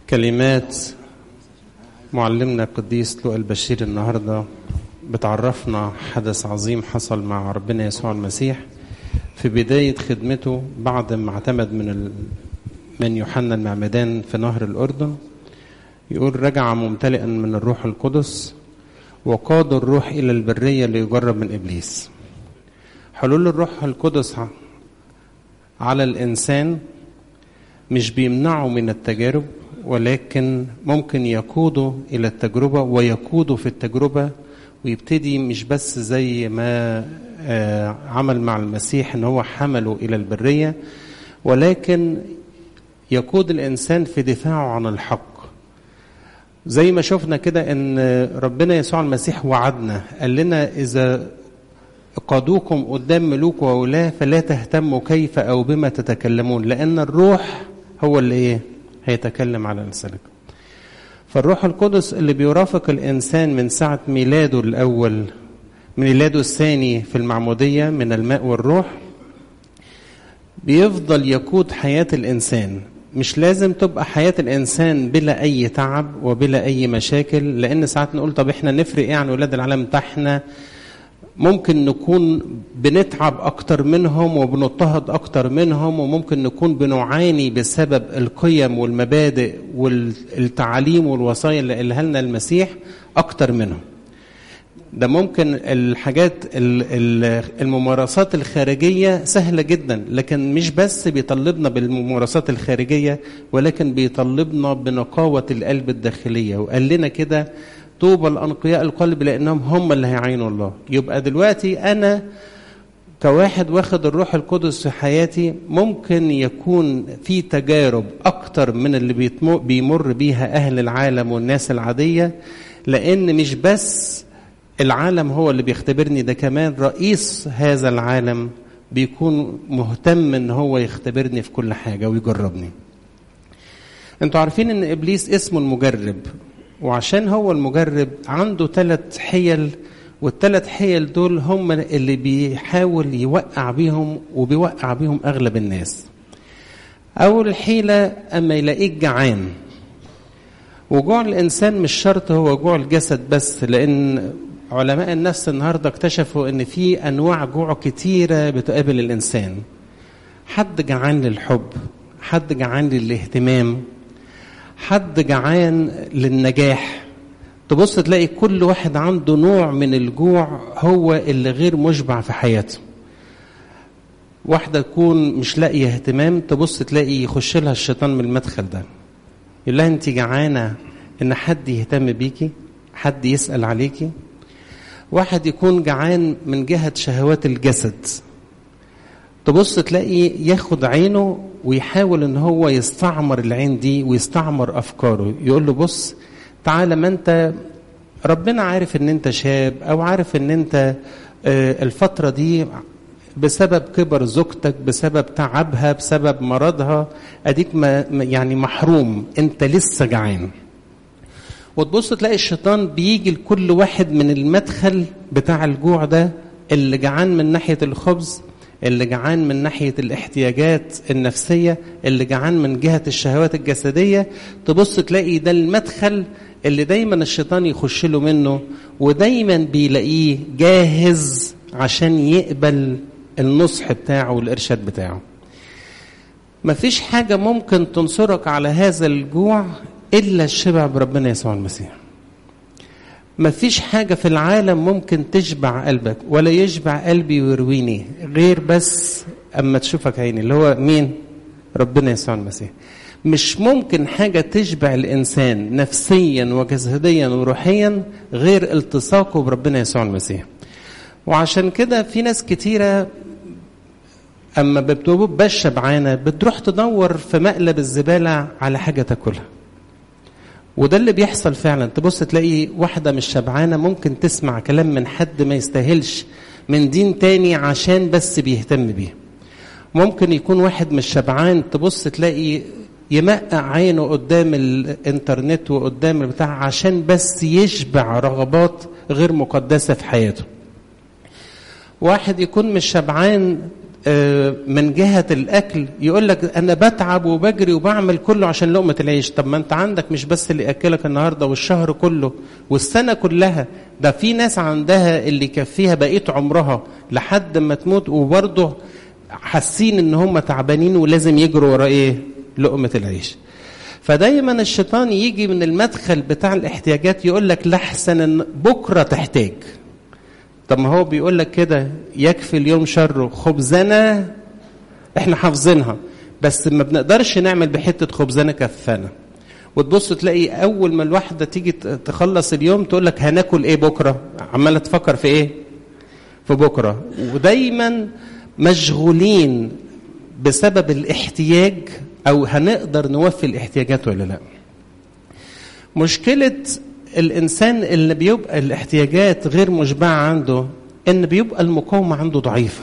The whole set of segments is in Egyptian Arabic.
كلمات معلمنا القديس لؤى البشير النهارده بتعرفنا حدث عظيم حصل مع ربنا يسوع المسيح في بداية خدمته بعد ما اعتمد من ال... من يوحنا المعمدان في نهر الأردن يقول رجع ممتلئا من الروح القدس وقاد الروح إلى البرية ليجرب من إبليس حلول الروح القدس على الإنسان مش بيمنعه من التجارب ولكن ممكن يقوده إلى التجربة ويقوده في التجربة ويبتدي مش بس زي ما عمل مع المسيح ان هو حمله الى البريه ولكن يقود الانسان في دفاعه عن الحق زي ما شفنا كده ان ربنا يسوع المسيح وعدنا قال لنا اذا قادوكم قدام ملوك وولاه فلا تهتموا كيف او بما تتكلمون لان الروح هو اللي ايه هيتكلم على لسانكم فالروح القدس اللي بيرافق الانسان من ساعه ميلاده الاول ميلاده الثاني في المعموديه من الماء والروح بيفضل يقود حياه الانسان مش لازم تبقى حياه الانسان بلا اي تعب وبلا اي مشاكل لان ساعات نقول طب احنا نفرق ايه عن ولاد العالم ده احنا ممكن نكون بنتعب اكتر منهم وبنضطهد اكتر منهم وممكن نكون بنعاني بسبب القيم والمبادئ والتعاليم والوصايا اللي قالها لنا المسيح اكتر منهم ده ممكن الحاجات الممارسات الخارجية سهلة جدا لكن مش بس بيطلبنا بالممارسات الخارجية ولكن بيطلبنا بنقاوة القلب الداخلية وقال لنا كده طوبى الأنقياء القلب لأنهم هم اللي هيعينوا الله يبقى دلوقتي أنا كواحد واخد الروح القدس في حياتي ممكن يكون في تجارب أكتر من اللي بيمر بيها أهل العالم والناس العادية لأن مش بس العالم هو اللي بيختبرني ده كمان رئيس هذا العالم بيكون مهتم ان هو يختبرني في كل حاجة ويجربني انتوا عارفين ان ابليس اسمه المجرب وعشان هو المجرب عنده ثلاث حيل والثلاث حيل دول هم اللي بيحاول يوقع بيهم وبيوقع بيهم اغلب الناس اول حيلة اما يلاقيك جعان وجوع الانسان مش شرط هو جوع الجسد بس لان علماء النفس النهارده اكتشفوا ان في انواع جوع كتيره بتقابل الانسان حد جعان للحب حد جعان للاهتمام حد جعان للنجاح تبص تلاقي كل واحد عنده نوع من الجوع هو اللي غير مشبع في حياته واحدة تكون مش لاقية اهتمام تبص تلاقي يخش لها الشيطان من المدخل ده يقول لها انت جعانة ان حد يهتم بيكي حد يسأل عليكي واحد يكون جعان من جهة شهوات الجسد تبص تلاقي ياخد عينه ويحاول ان هو يستعمر العين دي ويستعمر افكاره يقول له بص تعالى ما انت ربنا عارف ان انت شاب او عارف ان انت الفترة دي بسبب كبر زوجتك بسبب تعبها بسبب مرضها اديك ما يعني محروم انت لسه جعان وتبص تلاقي الشيطان بيجي لكل واحد من المدخل بتاع الجوع ده اللي جعان من ناحية الخبز اللي جعان من ناحية الاحتياجات النفسية اللي جعان من جهة الشهوات الجسدية تبص تلاقي ده المدخل اللي دايما الشيطان يخش له منه ودايما بيلاقيه جاهز عشان يقبل النصح بتاعه والإرشاد بتاعه مفيش حاجة ممكن تنصرك على هذا الجوع إلا الشبع بربنا يسوع المسيح ما فيش حاجة في العالم ممكن تشبع قلبك ولا يشبع قلبي ويرويني غير بس أما تشوفك عيني اللي هو مين ربنا يسوع المسيح مش ممكن حاجة تشبع الإنسان نفسيا وجسديا وروحيا غير التصاقه بربنا يسوع المسيح وعشان كده في ناس كتيرة أما بتبقى شبعانة بتروح تدور في مقلب الزبالة على حاجة تاكلها وده اللي بيحصل فعلا تبص تلاقي واحدة مش شبعانة ممكن تسمع كلام من حد ما يستاهلش من دين تاني عشان بس بيهتم بيه ممكن يكون واحد مش شبعان تبص تلاقي يمقع عينه قدام الانترنت وقدام البتاع عشان بس يشبع رغبات غير مقدسة في حياته واحد يكون مش شبعان من جهة الأكل يقول لك أنا بتعب وبجري وبعمل كله عشان لقمة العيش طب ما أنت عندك مش بس اللي يأكلك النهاردة والشهر كله والسنة كلها ده في ناس عندها اللي يكفيها بقية عمرها لحد ما تموت وبرضه حاسين ان هم تعبانين ولازم يجروا ورا ايه لقمة العيش فدايما الشيطان يجي من المدخل بتاع الاحتياجات يقول لك لحسن ان بكره تحتاج طب ما هو بيقول لك كده يكفي اليوم شره خبزنا احنا حافظينها بس ما بنقدرش نعمل بحته خبزنا كفانا وتبص تلاقي اول ما الواحده تيجي تخلص اليوم تقول لك هناكل ايه بكره عماله تفكر في ايه في بكره ودايما مشغولين بسبب الاحتياج او هنقدر نوفي الاحتياجات ولا لا مشكله الانسان اللي بيبقى الاحتياجات غير مشبعه عنده ان بيبقى المقاومه عنده ضعيفه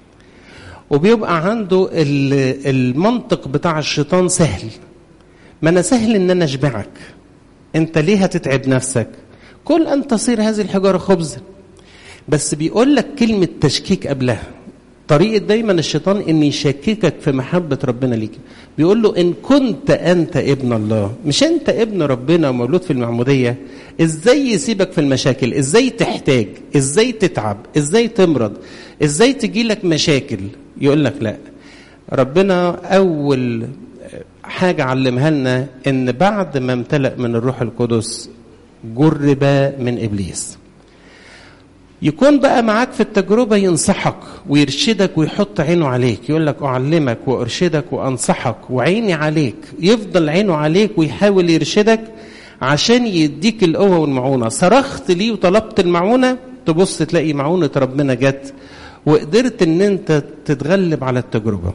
وبيبقى عنده المنطق بتاع الشيطان سهل ما انا سهل ان انا اشبعك انت ليه هتتعب نفسك كل ان تصير هذه الحجاره خبزا بس بيقول لك كلمه تشكيك قبلها طريقة دايما الشيطان ان يشككك في محبة ربنا ليك بيقول له ان كنت انت ابن الله مش انت ابن ربنا ومولود في المعمودية ازاي يسيبك في المشاكل ازاي تحتاج ازاي تتعب ازاي تمرض ازاي تجيلك مشاكل يقول لك لا ربنا اول حاجة علمها لنا ان بعد ما امتلأ من الروح القدس جرب من ابليس يكون بقى معاك في التجربة ينصحك ويرشدك ويحط عينه عليك يقول لك أعلمك وأرشدك وأنصحك وعيني عليك يفضل عينه عليك ويحاول يرشدك عشان يديك القوة والمعونة صرخت ليه وطلبت المعونة تبص تلاقي معونة ربنا جت وقدرت ان انت تتغلب على التجربة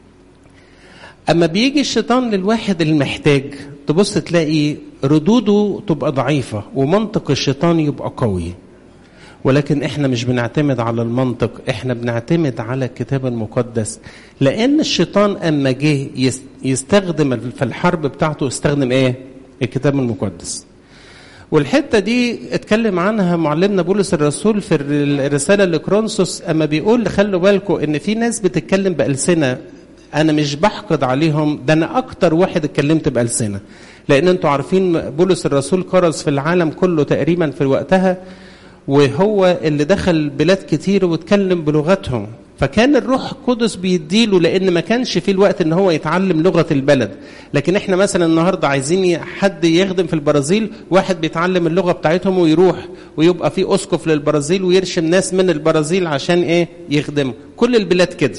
اما بيجي الشيطان للواحد المحتاج تبص تلاقي ردوده تبقى ضعيفة ومنطق الشيطان يبقى قوي ولكن احنا مش بنعتمد على المنطق احنا بنعتمد على الكتاب المقدس لان الشيطان اما جه يستخدم في الحرب بتاعته استخدم ايه الكتاب المقدس والحته دي اتكلم عنها معلمنا بولس الرسول في الرساله لكرونسوس اما بيقول خلوا بالكم ان في ناس بتتكلم بالسنه انا مش بحقد عليهم ده انا اكتر واحد اتكلمت بالسنه لان انتوا عارفين بولس الرسول كرز في العالم كله تقريبا في وقتها وهو اللي دخل بلاد كتير واتكلم بلغتهم فكان الروح القدس بيديله لان ما كانش في الوقت ان هو يتعلم لغه البلد لكن احنا مثلا النهارده عايزين حد يخدم في البرازيل واحد بيتعلم اللغه بتاعتهم ويروح ويبقى في اسقف للبرازيل ويرشم ناس من البرازيل عشان ايه يخدموا كل البلاد كده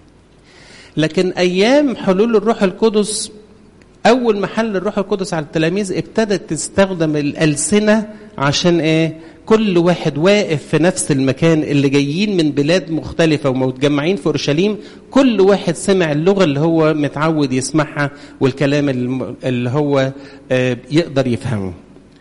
لكن ايام حلول الروح القدس اول ما حل الروح القدس على التلاميذ ابتدت تستخدم الالسنه عشان ايه كل واحد واقف في نفس المكان اللي جايين من بلاد مختلفة ومتجمعين في أورشليم كل واحد سمع اللغة اللي هو متعود يسمعها والكلام اللي هو يقدر يفهمه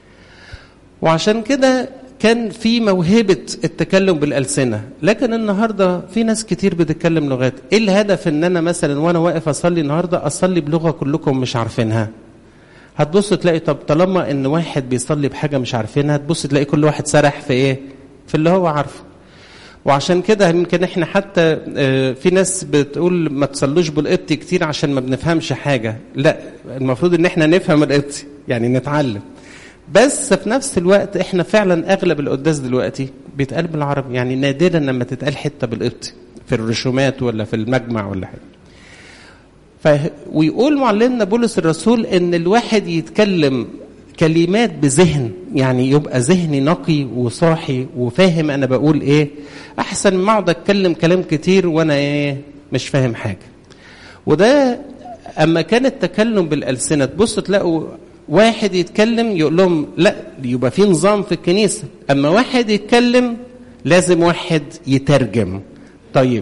وعشان كده كان في موهبة التكلم بالألسنة لكن النهاردة في ناس كتير بتتكلم لغات ايه الهدف ان انا مثلا وانا واقف اصلي النهاردة اصلي بلغة كلكم مش عارفينها هتبص تلاقي طب طالما ان واحد بيصلي بحاجه مش عارفينها هتبص تلاقي كل واحد سرح في ايه في اللي هو عارفه وعشان كده يمكن احنا حتى في ناس بتقول ما تصلوش بالقبط كتير عشان ما بنفهمش حاجه لا المفروض ان احنا نفهم القبط يعني نتعلم بس في نفس الوقت احنا فعلا اغلب القداس دلوقتي بيتقال بالعربي يعني نادرا لما تتقال حته بالقبط في الرسومات ولا في المجمع ولا حاجه ف... ويقول معلمنا بولس الرسول ان الواحد يتكلم كلمات بذهن يعني يبقى ذهني نقي وصاحي وفاهم انا بقول ايه احسن ما اقعد اتكلم كلام كتير وانا ايه مش فاهم حاجه وده اما كان التكلم بالالسنه تبص تلاقوا واحد يتكلم يقول لهم لا يبقى في نظام في الكنيسه اما واحد يتكلم لازم واحد يترجم طيب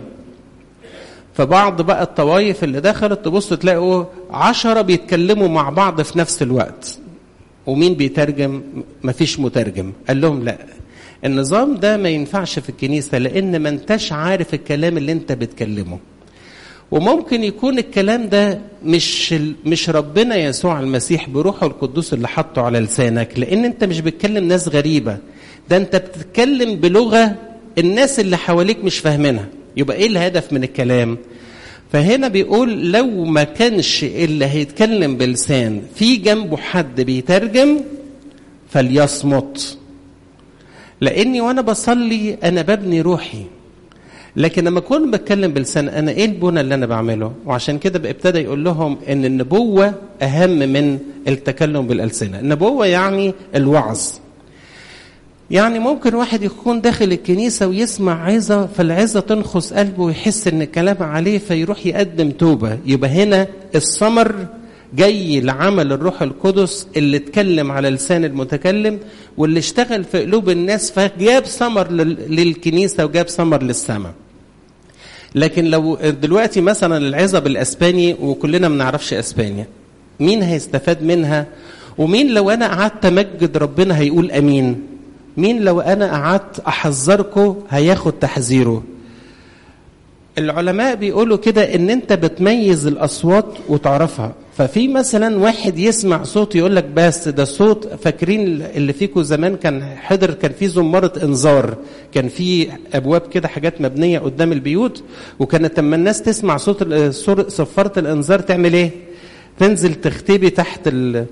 فبعض بقى الطوائف اللي دخلت تبص تلاقوا عشرة بيتكلموا مع بعض في نفس الوقت ومين بيترجم مفيش مترجم قال لهم لا النظام ده ما ينفعش في الكنيسة لأن ما انتش عارف الكلام اللي انت بتكلمه وممكن يكون الكلام ده مش مش ربنا يسوع المسيح بروحه القدوس اللي حطه على لسانك لان انت مش بتكلم ناس غريبه ده انت بتتكلم بلغه الناس اللي حواليك مش فاهمينها يبقى ايه الهدف من الكلام فهنا بيقول لو ما كانش اللي هيتكلم بلسان في جنبه حد بيترجم فليصمت لاني وانا بصلي انا ببني روحي لكن لما اكون بتكلم بلسان انا ايه البنى اللي انا بعمله وعشان كده ابتدى يقول لهم ان النبوه اهم من التكلم بالالسنه النبوه يعني الوعظ يعني ممكن واحد يكون داخل الكنيسة ويسمع عظة فالعظة تنخس قلبه ويحس ان الكلام عليه فيروح يقدم توبة يبقى هنا الثمر جاي لعمل الروح القدس اللي اتكلم على لسان المتكلم واللي اشتغل في قلوب الناس فجاب ثمر للكنيسة وجاب ثمر للسماء لكن لو دلوقتي مثلا العظة بالاسباني وكلنا ما نعرفش اسبانيا مين هيستفاد منها ومين لو انا قعدت امجد ربنا هيقول امين مين لو انا قعدت احذركم هياخد تحذيره العلماء بيقولوا كده ان انت بتميز الاصوات وتعرفها ففي مثلا واحد يسمع صوت يقول لك بس ده صوت فاكرين اللي فيكم زمان كان حضر كان في زمارة انذار كان في ابواب كده حاجات مبنيه قدام البيوت وكانت لما الناس تسمع صوت صفاره الانذار تعمل ايه تنزل تختبي تحت ال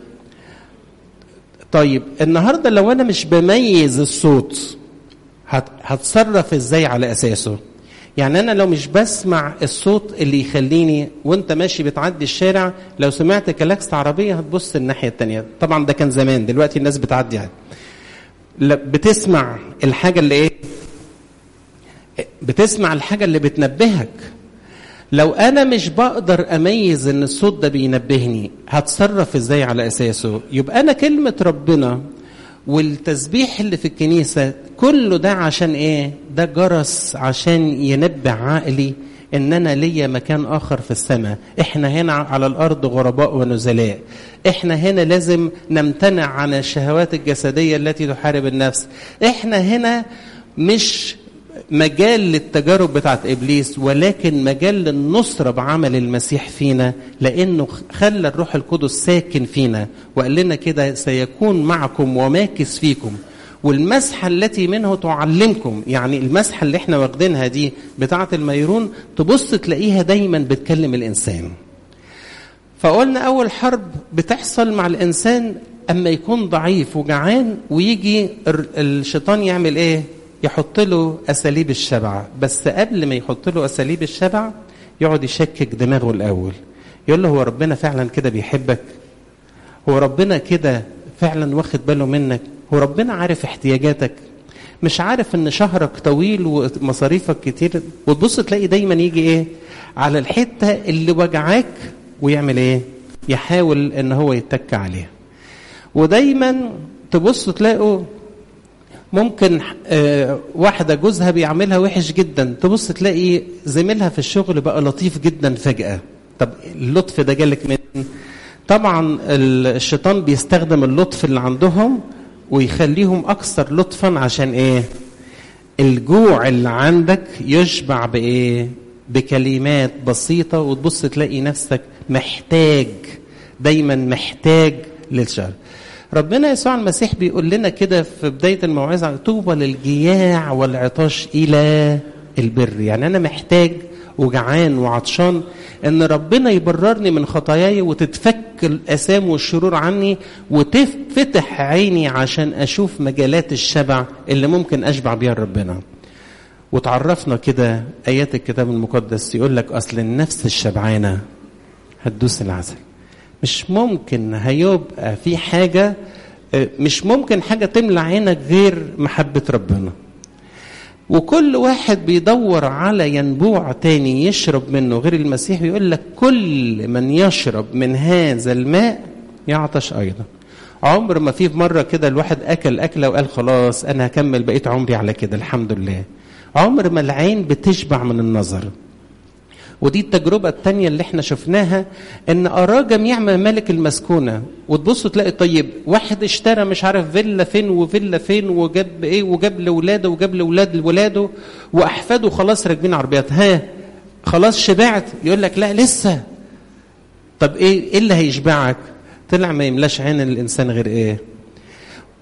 طيب النهارده لو انا مش بميز الصوت هتصرف ازاي على اساسه يعني انا لو مش بسمع الصوت اللي يخليني وانت ماشي بتعدي الشارع لو سمعت كلاكس عربيه هتبص الناحيه التانية طبعا ده كان زمان دلوقتي الناس بتعدي يعني بتسمع الحاجه اللي ايه بتسمع الحاجه اللي بتنبهك لو انا مش بقدر اميز ان الصوت ده بينبهني هتصرف ازاي على اساسه يبقى انا كلمه ربنا والتسبيح اللي في الكنيسه كله ده عشان ايه ده جرس عشان ينبه عقلي ان انا ليا مكان اخر في السماء احنا هنا على الارض غرباء ونزلاء احنا هنا لازم نمتنع عن الشهوات الجسديه التي تحارب النفس احنا هنا مش مجال للتجارب بتاعت ابليس ولكن مجال للنصره بعمل المسيح فينا لانه خلى الروح القدس ساكن فينا وقال لنا كده سيكون معكم وماكس فيكم والمسحه التي منه تعلمكم يعني المسحه اللي احنا واخدينها دي بتاعه الميرون تبص تلاقيها دايما بتكلم الانسان فقلنا اول حرب بتحصل مع الانسان اما يكون ضعيف وجعان ويجي الشيطان يعمل ايه يحط له اساليب الشبع بس قبل ما يحط له اساليب الشبع يقعد يشكك دماغه الاول يقول له هو ربنا فعلا كده بيحبك هو ربنا كده فعلا واخد باله منك هو ربنا عارف احتياجاتك مش عارف ان شهرك طويل ومصاريفك كتير وتبص تلاقي دايما يجي ايه على الحته اللي وجعاك ويعمل ايه يحاول ان هو يتك عليها ودايما تبص تلاقوا ممكن آه واحدة جوزها بيعملها وحش جدا تبص تلاقي زميلها في الشغل بقى لطيف جدا فجأة طب اللطف ده جالك من طبعا الشيطان بيستخدم اللطف اللي عندهم ويخليهم أكثر لطفا عشان إيه الجوع اللي عندك يشبع بإيه بكلمات بسيطة وتبص تلاقي نفسك محتاج دايما محتاج للشر ربنا يسوع المسيح بيقول لنا كده في بداية الموعظة طوبى للجياع والعطاش إلى البر يعني أنا محتاج وجعان وعطشان ان ربنا يبررني من خطاياي وتتفك الاثام والشرور عني وتفتح عيني عشان اشوف مجالات الشبع اللي ممكن اشبع بيها ربنا وتعرفنا كده ايات الكتاب المقدس يقول لك اصل النفس الشبعانه هتدوس العسل مش ممكن هيبقى في حاجه مش ممكن حاجه تملى عينك غير محبه ربنا وكل واحد بيدور على ينبوع تاني يشرب منه غير المسيح بيقول لك كل من يشرب من هذا الماء يعطش ايضا عمر ما في مره كده الواحد اكل اكله وقال خلاص انا هكمل بقيت عمري على كده الحمد لله عمر ما العين بتشبع من النظر ودي التجربة التانية اللي احنا شفناها ان اراه جميع ممالك المسكونة وتبصوا تلاقي طيب واحد اشترى مش عارف فيلا فين وفيلا فين وجاب ايه وجاب لاولاده وجاب لاولاد ولاده واحفاده خلاص راكبين عربيات ها خلاص شبعت يقول لك لا لسه طب ايه ايه اللي هيشبعك طلع ما يملاش عين الانسان غير ايه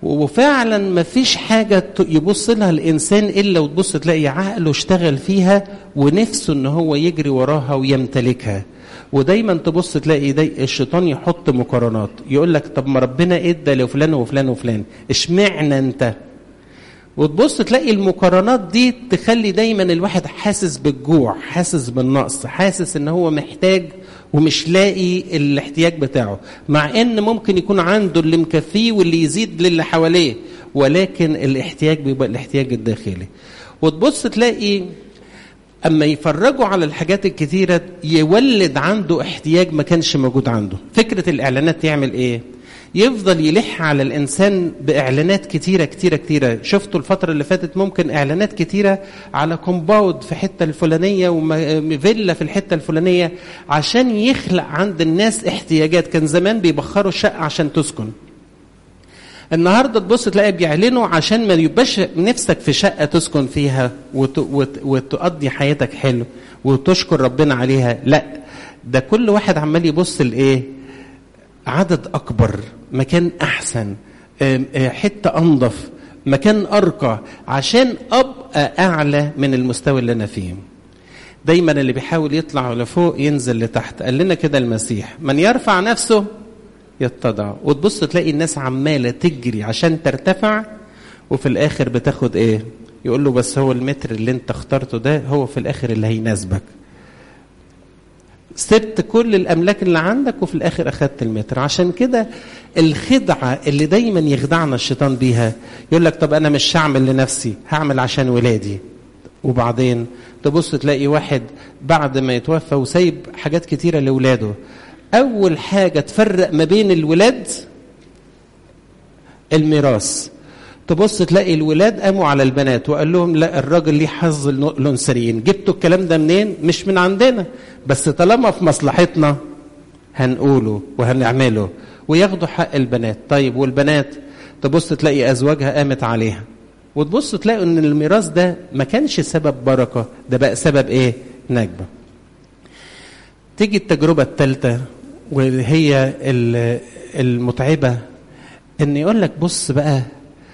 وفعلا ما فيش حاجة يبص لها الإنسان إلا وتبص تلاقي عقله اشتغل فيها ونفسه إن هو يجري وراها ويمتلكها ودايما تبص تلاقي دي الشيطان يحط مقارنات يقول لك طب ما ربنا ادى لفلان وفلان وفلان اشمعنى انت وتبص تلاقي المقارنات دي تخلي دايما الواحد حاسس بالجوع حاسس بالنقص حاسس ان هو محتاج ومش لاقي الاحتياج بتاعه مع ان ممكن يكون عنده اللي مكفيه واللي يزيد للي حواليه ولكن الاحتياج بيبقى الاحتياج الداخلي وتبص تلاقي اما يفرجوا على الحاجات الكتيره يولد عنده احتياج ما كانش موجود عنده فكره الاعلانات يعمل ايه يفضل يلح على الانسان باعلانات كتيره كتيره كتيره شفتوا الفتره اللي فاتت ممكن اعلانات كتيره على كومباوند في حته الفلانيه وفيلا في الحته الفلانيه عشان يخلق عند الناس احتياجات كان زمان بيبخروا الشقه عشان تسكن النهارده تبص تلاقي بيعلنوا عشان ما يبقاش نفسك في شقه تسكن فيها وت... وت... وتقضي حياتك حلو وتشكر ربنا عليها لا ده كل واحد عمال يبص لايه عدد اكبر مكان احسن حته انظف مكان ارقى عشان ابقى اعلى من المستوى اللي انا فيه دايما اللي بيحاول يطلع لفوق ينزل لتحت قال لنا كده المسيح من يرفع نفسه يتضع وتبص تلاقي الناس عماله تجري عشان ترتفع وفي الاخر بتاخد ايه يقول له بس هو المتر اللي انت اخترته ده هو في الاخر اللي هيناسبك سبت كل الاملاك اللي عندك وفي الاخر اخدت المتر عشان كده الخدعه اللي دايما يخدعنا الشيطان بيها يقول لك طب انا مش هعمل لنفسي هعمل عشان ولادي وبعدين تبص تلاقي واحد بعد ما يتوفى وسايب حاجات كتيره لاولاده اول حاجه تفرق ما بين الولاد الميراث تبص تلاقي الولاد قاموا على البنات وقال لهم لا الراجل ليه حظ الانثيين جبتوا الكلام ده منين مش من عندنا بس طالما في مصلحتنا هنقوله وهنعمله وياخدوا حق البنات طيب والبنات تبص تلاقي ازواجها قامت عليها وتبص تلاقي ان الميراث ده ما كانش سبب بركه ده بقى سبب ايه نكبه تيجي التجربه الثالثه وهي المتعبه ان يقول لك بص بقى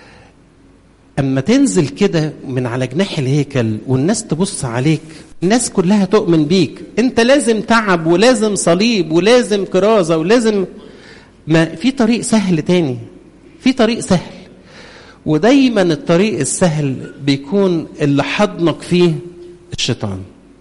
اما تنزل كده من على جناح الهيكل والناس تبص عليك الناس كلها تؤمن بيك انت لازم تعب ولازم صليب ولازم كرازه ولازم ما في طريق سهل تاني في طريق سهل ودايما الطريق السهل بيكون اللي حضنك فيه الشيطان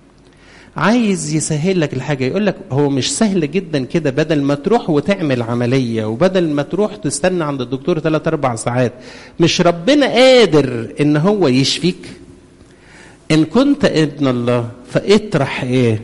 عايز يسهل لك الحاجة يقول لك هو مش سهل جدا كده بدل ما تروح وتعمل عملية وبدل ما تروح تستنى عند الدكتور ثلاث أربع ساعات مش ربنا قادر إن هو يشفيك إن كنت ابن الله فاطرح إيه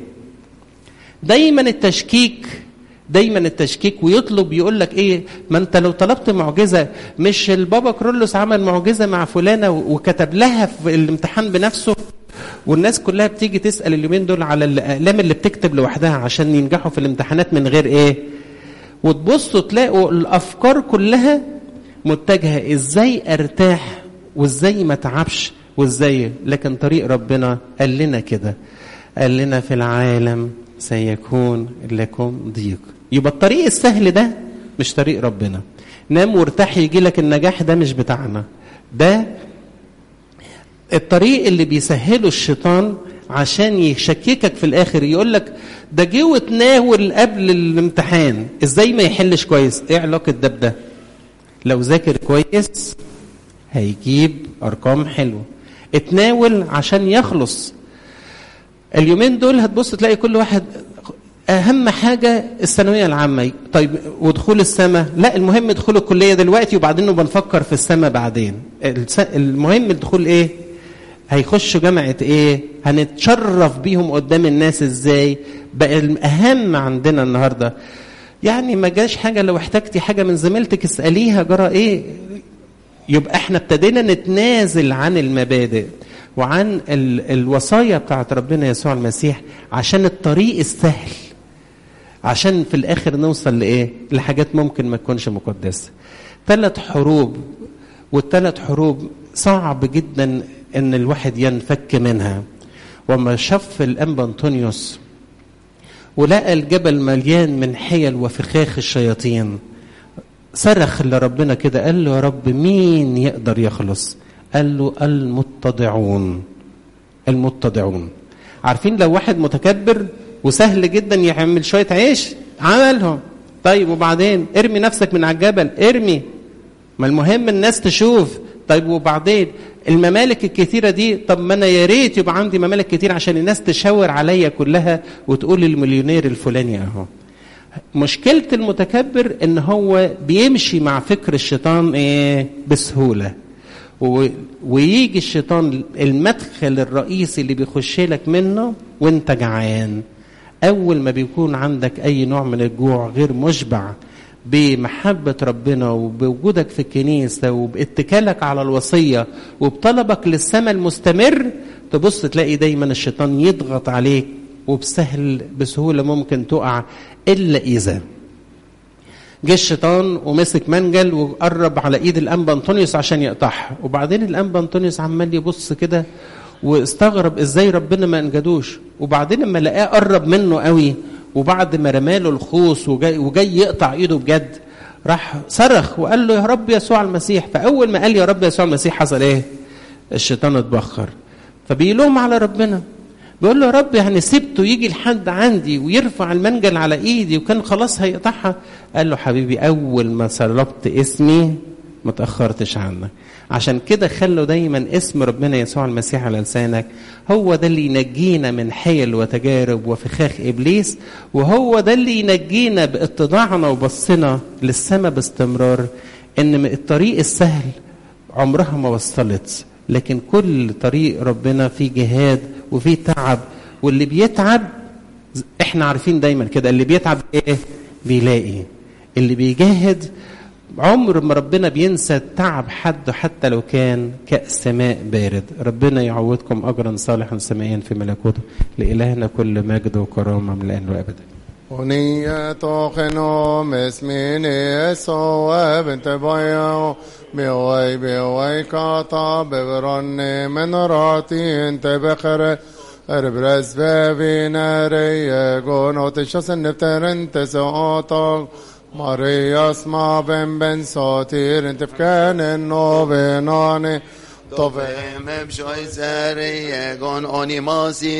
دايما التشكيك دايما التشكيك ويطلب يقول لك ايه ما انت لو طلبت معجزه مش البابا كرولوس عمل معجزه مع فلانه وكتب لها في الامتحان بنفسه والناس كلها بتيجي تسال اليومين دول على الاقلام اللي بتكتب لوحدها عشان ينجحوا في الامتحانات من غير ايه وتبصوا تلاقوا الافكار كلها متجهه ازاي ارتاح وازاي ما اتعبش وازاي لكن طريق ربنا قال لنا كده قال لنا في العالم سيكون لكم ضيق يبقى الطريق السهل ده مش طريق ربنا نام وارتاح يجي لك النجاح ده مش بتاعنا ده الطريق اللي بيسهله الشيطان عشان يشككك في الاخر يقول لك ده جه وتناول قبل الامتحان ازاي ما يحلش كويس ايه علاقه ده بده لو ذاكر كويس هيجيب ارقام حلوه اتناول عشان يخلص اليومين دول هتبص تلاقي كل واحد اهم حاجه الثانويه العامه طيب ودخول السماء لا المهم دخول الكليه دلوقتي وبعدين بنفكر في السماء بعدين المهم الدخول ايه هيخشوا جامعه ايه هنتشرف بيهم قدام الناس ازاي بقى الاهم عندنا النهارده يعني ما جاش حاجه لو احتجتي حاجه من زميلتك اساليها جرى ايه يبقى احنا ابتدينا نتنازل عن المبادئ وعن ال الوصايا بتاعت ربنا يسوع المسيح عشان الطريق السهل عشان في الاخر نوصل لايه لحاجات ممكن ما تكونش مقدسه ثلاث حروب والثلاث حروب صعب جدا ان الواحد ينفك منها وما شاف الانبا انطونيوس ولقى الجبل مليان من حيل وفخاخ الشياطين صرخ لربنا كده قال له يا رب مين يقدر يخلص قال له المتضعون المتضعون عارفين لو واحد متكبر وسهل جدا يعمل شويه عيش عملهم طيب وبعدين ارمي نفسك من على الجبل ارمي ما المهم الناس تشوف طيب وبعدين الممالك الكثيره دي طب ما انا يا ريت يبقى عندي ممالك كتير عشان الناس تشاور عليا كلها وتقول المليونير الفلاني اهو مشكله المتكبر ان هو بيمشي مع فكر الشيطان ايه بسهوله ويجي الشيطان المدخل الرئيسي اللي بيخش لك منه وانت جعان اول ما بيكون عندك اي نوع من الجوع غير مشبع بمحبة ربنا وبوجودك في الكنيسة وباتكالك على الوصية وبطلبك للسماء المستمر تبص تلاقي دايما الشيطان يضغط عليك وبسهل بسهولة ممكن تقع إلا إذا جه الشيطان ومسك منجل وقرب على ايد الانبا انطونيوس عشان يقطعها وبعدين الانبا انطونيوس عمال يبص كده واستغرب ازاي ربنا ما انجدوش وبعدين لما لقاه قرب منه قوي وبعد ما رماله الخوص وجاي, وجاي يقطع ايده بجد راح صرخ وقال له يا رب يسوع المسيح فاول ما قال يا رب يسوع المسيح حصل ايه الشيطان اتبخر فبيلوم على ربنا بيقول له يا رب يعني سبته يجي لحد عندي ويرفع المنجل على ايدي وكان خلاص هيقطعها قال له حبيبي اول ما سلبت اسمي ما تاخرتش عنك عشان كده خلوا دايما اسم ربنا يسوع المسيح على لسانك هو ده اللي ينجينا من حيل وتجارب وفخاخ ابليس وهو ده اللي ينجينا باتضاعنا وبصنا للسماء باستمرار ان الطريق السهل عمرها ما وصلت لكن كل طريق ربنا فيه جهاد وفيه تعب واللي بيتعب احنا عارفين دايما كده اللي بيتعب ايه بيلاقي اللي بيجاهد عمر ما ربنا بينسى تعب حد حتى لو كان كأس ماء بارد ربنا يعوضكم أجرا صالحا سمائيا في ملكوته لإلهنا كل مجد وكرامة من الآن وأبدا ونية خنوم اسميني سوى بنت بيو بيوي بيوي كاتا ببرني من راتي انت بخر اربرز بابينا ريقون وتشسن نفترن تسوطك Marias ma ben ben satir inte fkenen novenane طب مبشوي زاري يقون أوني ماسي